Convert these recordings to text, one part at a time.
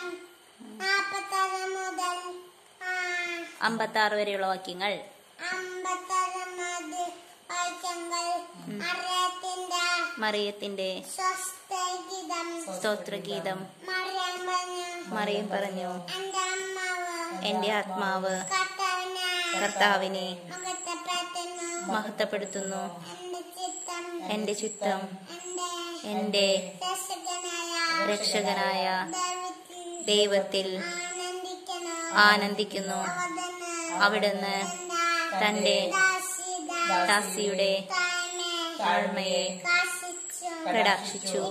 നാപ്പത്താറ് മുതൽ ആ, അമ്പത്താറ് വരെയുള്ള വാക്യങ്ങൾ അമ്പത്താറ് മുതൽ വാക്യങ്ങൾ മറിയത്തിന്റെ മറിയത്തിന്റെ സ്വസ്ഥഗീതം സ്തോത്രഗീതം മറിയം പറഞ്ഞു മറിയം പറഞ്ഞു എന്റെ അമ്മാവ് എന്റെ ആത്മാവ് കർത്താവിനെ കർത്താവിനെ മഹത്വപ്പെടുത്തുന്നു മഹത്വപ്പെടുത്തുന്നു എന്റെ ചിത്തം എന്റെ ചിത്തം എന്റെ എന്റെ രക്ഷകനായ രക്ഷകനായ ദൈവത്തിൽ ദൈവത്തിൽ ആനന്ദിക്കണം ആനന്ദിക്കുന്നു അവിടുന്ന് അവിടുന്ന് തന്റെ ദാസിയുടെ ദാസിയുടെ താഴ്മയെ താഴ്മയെ കാശിച്ചു കടാക്ഷിച്ചു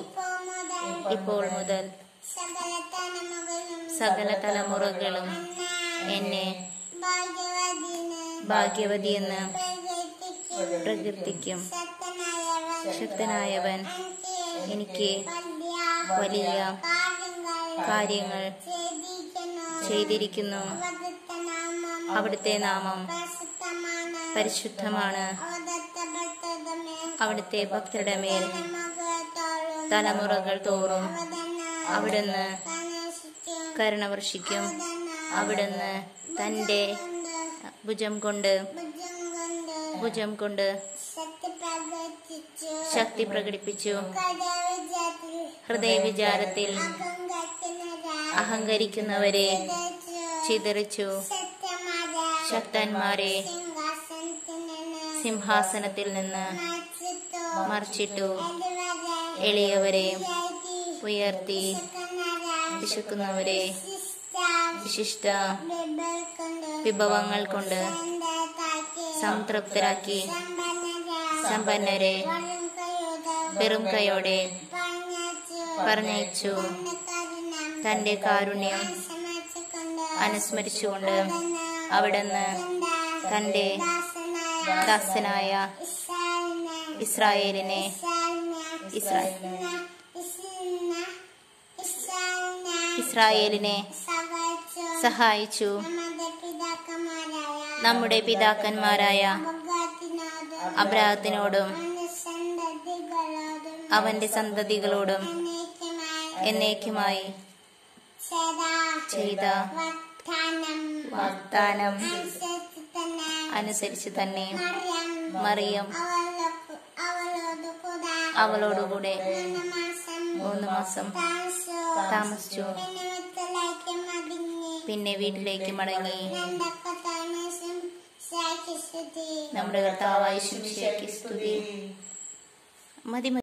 ഇപ്പോൾ മുതൽ ഇപ്പോൾ മുതൽ സകല തലമുറകളും സകല തലമുറകളും എന്നെ എന്നെ ഭാഗ്യവതിന് ഭാഗ്യവതിയെന്ന് പ്രകീർത്തിക്കും. പ്രകീർത്തിക്കും ശക്തനായവൻ ശക്തനായവൻ എനിക്ക് എനിക്ക് വലിയ വലിയ കാര്യങ്ങൾ കാര്യങ്ങൾ ചെയ്തിരിക്കുന്നു. ചെയ്തിരിക്കുന്നു അവിടുത്തെ നാമം അവിടുത്തെ നാമം പരിശുദ്ധമാണ്. പരിശുദ്ധമാണ് അവിടുത്തെ ഭക്തരുടെ അവിടുത്തെ ഭക്തരുടെ മേൽ തലമുറകളോളം തലമുറകൾ തോറും അവിടുന്ന് അവിടുന്ന് കനിഷ്ഠിക്കും. കരുണ വർഷിക്കും അവിടുന്ന് അവിടുന്ന് തന്റെ കൊണ്ട് ഭുജം കൊണ്ട് ഭുജം കൊണ്ട് ഭുജം കൊണ്ട് ശക്തി പ്രകടിപ്പിച്ചു. ശക്തി പ്രകടിപ്പിച്ചു കടവിജയത്തിൽ ഹൃദയവിചാരത്തിൽ അഹങ്കരിക്കുന്നവരെ അഹങ്കരിക്കുന്നവരെ ചിതറിച്ചു. ചിതറിച്ചു സത്യമായ ശക്തന്മാരെ സിംഹാസനത്തിൽ നിന്ന് സിംഹാസനത്തിൽ നിന്ന് മറിച്ചിട്ടു. മറിച്ചിട്ടു ഇതുവരെ എളിയവരെ ഉയർത്തി ഉയർത്തി വിശക്കുന്നവരെ വിശക്കുന്നവരെ വിശിഷ്ട വിശിഷ്ട ബൈബിൾ കൊണ്ട് വിഭവങ്ങൾ കൊണ്ട് സ്വന്തത്താക്കി സംതൃപ്തരാക്കി സമ്പന്നരെ സമ്പന്നരെ വരും കൈയോടെ വെറും കൈയോടെ പറഞ്ഞയച്ചു. പറഞ്ഞയച്ചു തന്റെ കരുണ തന്റെ കാരുണ്യം അനുസ്മരിച്ചുകൊണ്ട് അനുസ്മരിച്ചുകൊണ്ട് അവിടുന്ന് അവിടുന്ന് തന്റെ ദാസനായ ദാസനായ ഇസ്രായേലിനെ ഇസ്രായേലിനെ ഇസ്രായേലിനെ ഇസ്രാ- ഇസ്രായേലിനെ ഇസ്രായേലിനെ ഇസ്രായേലിനെ സഹായിച്ചു. സഹായിച്ചു നമ്മുടെ പിതാക്കന്മാരായ നമ്മുടെ പിതാക്കന്മാരായ അബ്രാഹത്തിനോടും അബ്രാഹത്തിനോടും അവന്റെ സന്തതികളോടും അവന്റെ സന്തതികളോടും എന്നേക്കുമായി എന്നേക്കുമായി സദാ ചെയ്ത വാഗ്ദാനം വാഗ്ദാനം അനുസരിച്ച് തന്നെ അനുസരിച്ച് തന്നെ മറിയം മറിയം അവളോട് അവളോട് കൂടെ അവളോടുകൂടെ മൂന്ന് മാസം മൂന്ന് മാസം താമസിച്ചു. താമസിച്ചു പിന്നെ വീട്ടിലേക്ക് മടങ്ങി പിന്നെ വീട്ടിലേക്ക് മടങ്ങി രണ്ട് കഥാമേശം സാക്ഷി നമ്മുടെ കർത്താവായ ശിംഷയ്ക്ക് സ്തുതി മതി